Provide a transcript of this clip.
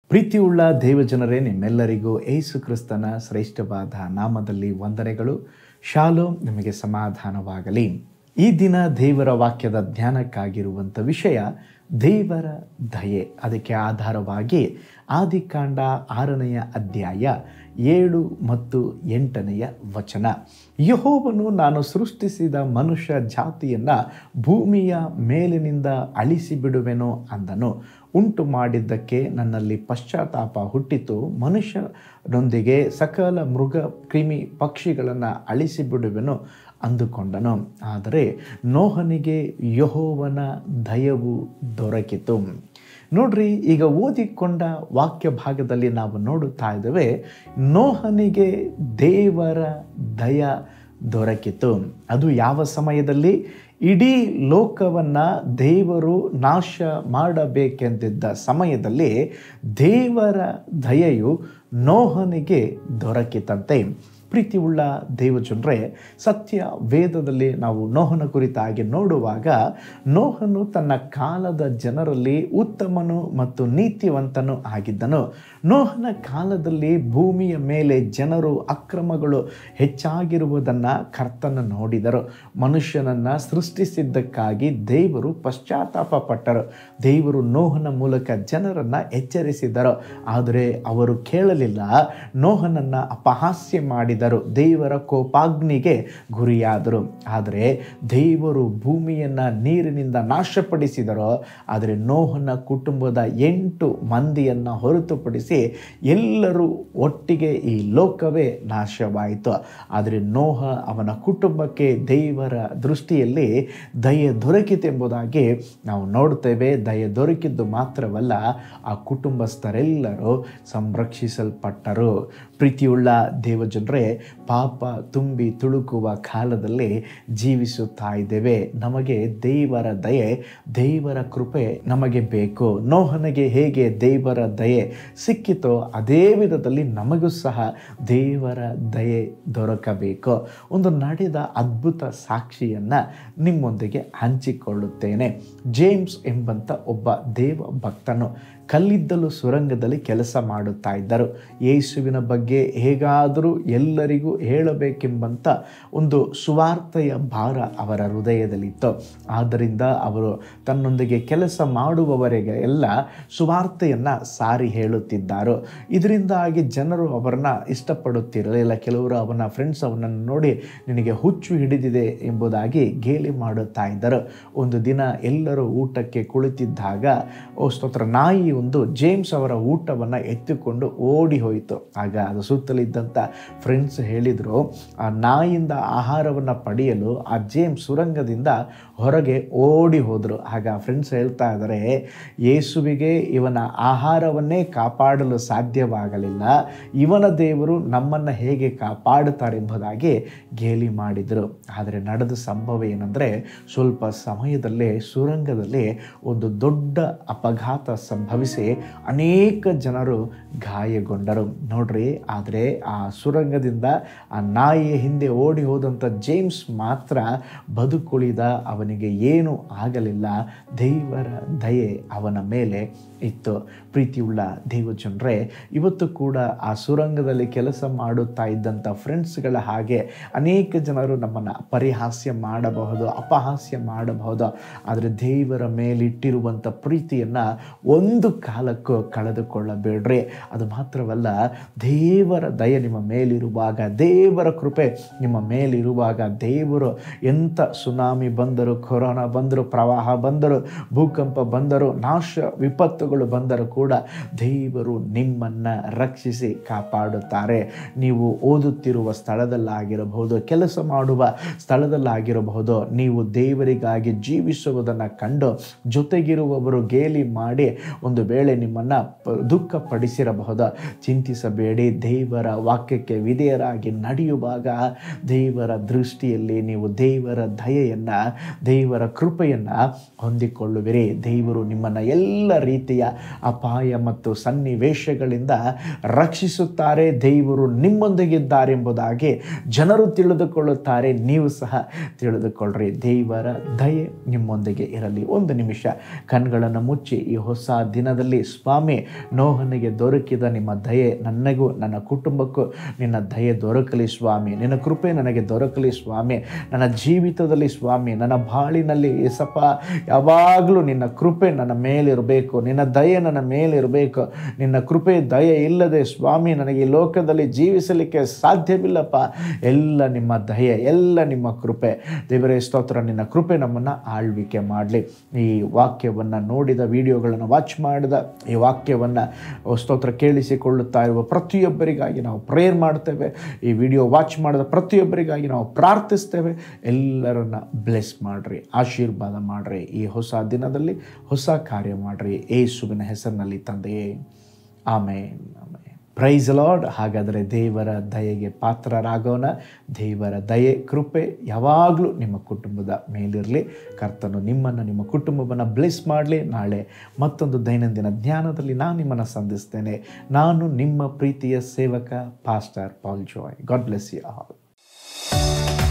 ಪ್ರೀತಿಯುಳ್ಳ ದೇವಜನರೇ ನಿಮ್ಮೆಲ್ಲರಿಗೂ ಏಸು ಕ್ರಿಸ್ತನ ಶ್ರೇಷ್ಠವಾದ ನಾಮದಲ್ಲಿ ವಂದನೆಗಳು ಶಾಲೋ ನಿಮಗೆ ಸಮಾಧಾನವಾಗಲಿ ಈ ದಿನ ದೇವರ ವಾಕ್ಯದ ಧ್ಯಾನಕ್ಕಾಗಿರುವಂಥ ವಿಷಯ ದೇವರ ದಯೆ ಅದಕ್ಕೆ ಆಧಾರವಾಗಿ ಆದಿಕಾಂಡ ಆರನೆಯ ಅಧ್ಯಾಯ ಏಳು ಮತ್ತು ಎಂಟನೆಯ ವಚನ ಯಹೋವನು ನಾನು ಸೃಷ್ಟಿಸಿದ ಮನುಷ್ಯ ಜಾತಿಯನ್ನು ಭೂಮಿಯ ಮೇಲಿನಿಂದ ಅಳಿಸಿ ಬಿಡುವೆನೋ ಅಂದನು ಉಂಟು ಮಾಡಿದ್ದಕ್ಕೆ ನನ್ನಲ್ಲಿ ಪಶ್ಚಾತ್ತಾಪ ಹುಟ್ಟಿತು ಮನುಷ್ಯನೊಂದಿಗೆ ಸಕಲ ಮೃಗ ಕ್ರಿಮಿ ಪಕ್ಷಿಗಳನ್ನು ಅಳಿಸಿ ಬಿಡುವೆನು ಅಂದುಕೊಂಡನು ಆದರೆ ನೋಹನಿಗೆ ಯಹೋವನ ದಯವು ದೊರಕಿತು ನೋಡ್ರಿ ಈಗ ಓದಿಕೊಂಡ ವಾಕ್ಯ ಭಾಗದಲ್ಲಿ ನಾವು ನೋಡುತ್ತಾ ಇದ್ದೇವೆ ನೋಹನಿಗೆ ದೇವರ ದಯ ದೊರಕಿತು ಅದು ಯಾವ ಸಮಯದಲ್ಲಿ ಇಡೀ ಲೋಕವನ್ನು ದೇವರು ನಾಶ ಮಾಡಬೇಕೆಂದಿದ್ದ ಸಮಯದಲ್ಲಿ ದೇವರ ದಯೆಯು ನೋಹನಿಗೆ ದೊರಕಿತಂತೆ ಪ್ರೀತಿಯುಳ್ಳ ದೇವಜನರೇ ಸತ್ಯ ವೇದದಲ್ಲಿ ನಾವು ನೋಹನ ಕುರಿತಾಗಿ ನೋಡುವಾಗ ನೋಹನು ತನ್ನ ಕಾಲದ ಜನರಲ್ಲಿ ಉತ್ತಮನು ಮತ್ತು ನೀತಿವಂತನು ಆಗಿದ್ದನು ನೋಹನ ಕಾಲದಲ್ಲಿ ಭೂಮಿಯ ಮೇಲೆ ಜನರು ಅಕ್ರಮಗಳು ಹೆಚ್ಚಾಗಿರುವುದನ್ನು ಕರ್ತನ ನೋಡಿದರು ಮನುಷ್ಯನನ್ನು ಸೃಷ್ಟಿಸಿದ್ದಕ್ಕಾಗಿ ದೇವರು ಪಶ್ಚಾತ್ತಾಪ ಪಟ್ಟರು ದೇವರು ನೋಹನ ಮೂಲಕ ಜನರನ್ನು ಎಚ್ಚರಿಸಿದರು ಆದರೆ ಅವರು ಕೇಳಲಿಲ್ಲ ನೋಹನನ್ನು ಅಪಹಾಸ್ಯ ಮಾಡಿದರು ದೇವರ ಕೋಪಾಗ್ನಿಗೆ ಗುರಿಯಾದರು ಆದರೆ ದೇವರು ಭೂಮಿಯನ್ನು ನೀರಿನಿಂದ ನಾಶಪಡಿಸಿದರು ಆದರೆ ನೋಹನ ಕುಟುಂಬದ ಎಂಟು ಮಂದಿಯನ್ನು ಹೊರತುಪಡಿಸಿ ಎಲ್ಲರೂ ಒಟ್ಟಿಗೆ ಈ ಲೋಕವೇ ನಾಶವಾಯಿತು ಆದರೆ ನೋಹ ಅವನ ಕುಟುಂಬಕ್ಕೆ ದೇವರ ದೃಷ್ಟಿಯಲ್ಲಿ ದಯೆ ದೊರಕಿತೆಂಬುದಾಗಿ ನಾವು ನೋಡ್ತೇವೆ ದಯೆ ದೊರಕಿದ್ದು ಮಾತ್ರವಲ್ಲ ಆ ಕುಟುಂಬಸ್ಥರೆಲ್ಲರೂ ಸಂರಕ್ಷಿಸಲ್ಪಟ್ಟರು ಪ್ರೀತಿಯುಳ್ಳ ದೇವಜನರೇ ಪಾಪ ತುಂಬಿ ತುಳುಕುವ ಕಾಲದಲ್ಲಿ ಜೀವಿಸುತ್ತಾ ಇದ್ದೇವೆ ನಮಗೆ ದೇವರ ದಯೆ ದೇವರ ಕೃಪೆ ನಮಗೆ ಬೇಕು ನೋಹನಿಗೆ ಹೇಗೆ ದೇವರ ದಯೆ ಸಿಕ್ಕಿತೋ ಅದೇ ವಿಧದಲ್ಲಿ ನಮಗೂ ಸಹ ದೇವರ ದಯೆ ದೊರಕಬೇಕು ಒಂದು ನಡೆದ ಅದ್ಭುತ ಸಾಕ್ಷಿಯನ್ನು ನಿಮ್ಮೊಂದಿಗೆ ಹಂಚಿಕೊಳ್ಳುತ್ತೇನೆ ಜೇಮ್ಸ್ ಎಂಬಂಥ ಒಬ್ಬ ದೇವ ಭಕ್ತನು ಕಲ್ಲಿದ್ದಲು ಸುರಂಗದಲ್ಲಿ ಕೆಲಸ ಮಾಡುತ್ತಾ ಇದ್ದರು ಯೇಸುವಿನ ಬಗ್ಗೆ ಹೇಗಾದರೂ ಎಲ್ಲರಿಗೂ ಹೇಳಬೇಕೆಂಬಂಥ ಒಂದು ಸುವಾರ್ತೆಯ ಭಾರ ಅವರ ಹೃದಯದಲ್ಲಿತ್ತು ಆದ್ದರಿಂದ ಅವರು ತನ್ನೊಂದಿಗೆ ಕೆಲಸ ಮಾಡುವವರೆಗೆ ಎಲ್ಲ ಸುವಾರ್ತೆಯನ್ನು ಸಾರಿ ಹೇಳುತ್ತಿದ್ದರು ಇದರಿಂದಾಗಿ ಜನರು ಅವರನ್ನ ಇಷ್ಟಪಡುತ್ತಿರಲಿಲ್ಲ ಕೆಲವರು ಅವನ ಫ್ರೆಂಡ್ಸ್ ಅವನನ್ನು ನೋಡಿ ನಿನಗೆ ಹುಚ್ಚು ಹಿಡಿದಿದೆ ಎಂಬುದಾಗಿ ಗೇಲಿ ಮಾಡುತ್ತಾ ಇದ್ದರು ಒಂದು ದಿನ ಎಲ್ಲರೂ ಊಟಕ್ಕೆ ಕುಳಿತಿದ್ದಾಗ ಓ ಸ್ತೋತ್ರ ನಾಯಿ ಒಂದು ಜೇಮ್ಸ್ ಅವರ ಊಟವನ್ನು ಎತ್ತಿಕೊಂಡು ಓಡಿ ಹೋಯಿತು ಆಗ ಅದು ಸುತ್ತಲಿದ್ದಂಥ ಫ್ರೆಂಡ್ಸ್ ಹೇಳಿದರು ಆ ನಾಯಿಯಿಂದ ಆಹಾರವನ್ನು ಪಡೆಯಲು ಆ ಜೇಮ್ಸ್ ಸುರಂಗದಿಂದ ಹೊರಗೆ ಓಡಿ ಹೋದರು ಆಗ ಫ್ರೆಂಡ್ಸ್ ಹೇಳ್ತಾ ಇದ್ದಾರೆ ಯೇಸುವಿಗೆ ಇವನ ಆಹಾರವನ್ನೇ ಕಾಪಾಡಲು ಸಾಧ್ಯವಾಗಲಿಲ್ಲ ಇವನ ದೇವರು ನಮ್ಮನ್ನು ಹೇಗೆ ಕಾಪಾಡುತ್ತಾರೆ ಎಂಬುದಾಗಿ ಗೇಲಿ ಮಾಡಿದರು ಆದರೆ ನಡೆದ ಸಂಭವ ಏನಂದರೆ ಸ್ವಲ್ಪ ಸಮಯದಲ್ಲೇ ಸುರಂಗದಲ್ಲಿ ಒಂದು ದೊಡ್ಡ ಅಪಘಾತ ಸಂಭವಿಸಿ ಅನೇಕ ಜನರು ಗಾಯಗೊಂಡರು ನೋಡ್ರಿ ಆದರೆ ಆ ಸುರಂಗದಿಂದ ಆ ನಾಯಿಯ ಹಿಂದೆ ಓಡಿ ಹೋದಂಥ ಜೇಮ್ಸ್ ಮಾತ್ರ ಬದುಕುಳಿದ ಅವನಿಗೆ ಏನೂ ಆಗಲಿಲ್ಲ ದೇವರ ದಯೆ ಅವನ ಮೇಲೆ ಇತ್ತು ಪ್ರೀತಿಯುಳ್ಳ ದೇವಜನರೇ ಇವತ್ತು ಕೂಡ ಆ ಸುರಂಗದಲ್ಲಿ ಕೆಲಸ ಮಾಡುತ್ತಾ ಇದ್ದಂಥ ಫ್ರೆಂಡ್ಸ್ಗಳ ಹಾಗೆ ಅನೇಕ ಜನರು ನಮ್ಮನ್ನು ಪರಿಹಾಸ್ಯ ಮಾಡಬಹುದು ಅಪಹಾಸ್ಯ ಮಾಡಬಹುದು ಆದರೆ ದೇವರ ಮೇಲಿಟ್ಟಿರುವಂಥ ಪ್ರೀತಿಯನ್ನು ಒಂದು ಕಾಲಕ್ಕೂ ಕಳೆದುಕೊಳ್ಳಬೇಡ್ರಿ ಅದು ಮಾತ್ರವಲ್ಲ ದೇವರ ದಯ ನಿಮ್ಮ ಮೇಲಿರುವಾಗ ದೇವರ ಕೃಪೆ ನಿಮ್ಮ ಮೇಲಿರುವಾಗ ದೇವರು ಎಂಥ ಸುನಾಮಿ ಬಂದರು ಕೊರೋನಾ ಬಂದರು ಪ್ರವಾಹ ಬಂದರು ಭೂಕಂಪ ಬಂದರು ನಾಶ ವಿಪತ್ತುಗಳು ಬಂದರೂ ಕೂಡ ದೇವರು ನಿಮ್ಮನ್ನು ರಕ್ಷಿಸಿ ಕಾಪಾಡುತ್ತಾರೆ ನೀವು ಓದುತ್ತಿರುವ ಸ್ಥಳದಲ್ಲಾಗಿರಬಹುದು ಕೆಲಸ ಮಾಡುವ ಸ್ಥಳದಲ್ಲಾಗಿರಬಹುದು ನೀವು ದೇವರಿಗಾಗಿ ಜೀವಿಸುವುದನ್ನು ಕಂಡು ಜೊತೆಗಿರುವವರು ಗೇಲಿ ಮಾಡಿ ಒಂದು ವೇಳೆ ನಿಮ್ಮನ್ನು ದುಃಖ ಪಡಿಸಿರಬಹುದು ಚಿಂತಿಸಬೇಡಿ ದೇವರ ವಾಕ್ಯಕ್ಕೆ ವಿಧೇಯರಾಗಿ ನಡೆಯುವಾಗ ದೇವರ ದೃಷ್ಟಿಯಲ್ಲಿ ನೀವು ದೇವರ ದಯೆಯನ್ನು ದೇವರ ಕೃಪೆಯನ್ನು ಹೊಂದಿಕೊಳ್ಳುವಿರಿ ದೇವರು ನಿಮ್ಮನ್ನು ಎಲ್ಲ ರೀತಿಯ ಅಪಾಯ ಮತ್ತು ಸನ್ನಿವೇಶಗಳಿಂದ ರಕ್ಷಿಸುತ್ತಾರೆ ದೇವರು ನಿಮ್ಮೊಂದಿಗಿದ್ದಾರೆಂಬುದಾಗಿ ಜನರು ತಿಳಿದುಕೊಳ್ಳುತ್ತಾರೆ ನೀವು ಸಹ ತಿಳಿದುಕೊಳ್ಳ್ರಿ ದೇವರ ದಯೆ ನಿಮ್ಮೊಂದಿಗೆ ಇರಲಿ ಒಂದು ನಿಮಿಷ ಕಣ್ಗಳನ್ನು ಮುಚ್ಚಿ ಈ ಹೊಸ ದಿನ ದಿನದಲ್ಲಿ ಸ್ವಾಮಿ ನೋಹನಿಗೆ ದೊರಕಿದ ನಿಮ್ಮ ದಯೆ ನನಗೂ ನನ್ನ ಕುಟುಂಬಕ್ಕೂ ನಿನ್ನ ದಯೆ ದೊರಕಲಿ ಸ್ವಾಮಿ ನಿನ್ನ ಕೃಪೆ ನನಗೆ ದೊರಕಲಿ ಸ್ವಾಮಿ ನನ್ನ ಜೀವಿತದಲ್ಲಿ ಸ್ವಾಮಿ ನನ್ನ ಬಾಳಿನಲ್ಲಿ ಏಸಪ್ಪ ಯಾವಾಗಲೂ ನಿನ್ನ ಕೃಪೆ ನನ್ನ ಮೇಲಿರಬೇಕು ನಿನ್ನ ದಯೆ ನನ್ನ ಮೇಲಿರಬೇಕು ನಿನ್ನ ಕೃಪೆ ದಯೆ ಇಲ್ಲದೆ ಸ್ವಾಮಿ ನನಗೆ ಈ ಲೋಕದಲ್ಲಿ ಜೀವಿಸಲಿಕ್ಕೆ ಸಾಧ್ಯವಿಲ್ಲಪ್ಪ ಎಲ್ಲ ನಿಮ್ಮ ದಯೆ ಎಲ್ಲ ನಿಮ್ಮ ಕೃಪೆ ದೇವರೇ ಸ್ತೋತ್ರ ನಿನ್ನ ಕೃಪೆ ನಮ್ಮನ್ನು ಆಳ್ವಿಕೆ ಮಾಡಲಿ ಈ ವಾಕ್ಯವನ್ನು ನೋಡಿದ ವಿಡಿಯೋಗಳನ್ನು ವಾಚ್ ಮಾಡಿದ ಈ ವಾಕ್ಯವನ್ನು ಸ್ತೋತ್ರ ಕೇಳಿಸಿಕೊಳ್ಳುತ್ತಾ ಇರುವ ಪ್ರತಿಯೊಬ್ಬರಿಗಾಗಿ ನಾವು ಪ್ರೇಯರ್ ಮಾಡ್ತೇವೆ ಈ ವಿಡಿಯೋ ವಾಚ್ ಮಾಡಿದ ಪ್ರತಿಯೊಬ್ಬರಿಗಾಗಿ ನಾವು ಪ್ರಾರ್ಥಿಸ್ತೇವೆ ಎಲ್ಲರನ್ನ ಬ್ಲೆಸ್ ಮಾಡಿರಿ ಆಶೀರ್ವಾದ ಮಾಡಿರಿ ಈ ಹೊಸ ದಿನದಲ್ಲಿ ಹೊಸ ಕಾರ್ಯ ಮಾಡಿರಿ ಏಸುವಿನ ಹೆಸರಿನಲ್ಲಿ ತಂದೆಯೇ ಆಮೇನ್ ಆಮೇನ್ ಪ್ರೈಸ್ ಲಾರ್ಡ್ ಹಾಗಾದರೆ ದೇವರ ದಯೆಗೆ ಪಾತ್ರರಾಗೋಣ ದೇವರ ದಯೆ ಕೃಪೆ ಯಾವಾಗಲೂ ನಿಮ್ಮ ಕುಟುಂಬದ ಮೇಲಿರಲಿ ಕರ್ತನು ನಿಮ್ಮನ್ನು ನಿಮ್ಮ ಕುಟುಂಬವನ್ನು ಬ್ಲೆಸ್ ಮಾಡಲಿ ನಾಳೆ ಮತ್ತೊಂದು ದೈನಂದಿನ ಜ್ಞಾನದಲ್ಲಿ ನಾನು ನಿಮ್ಮನ್ನು ಸಂಧಿಸ್ತೇನೆ ನಾನು ನಿಮ್ಮ ಪ್ರೀತಿಯ ಸೇವಕ pastor Paul Joy God bless you all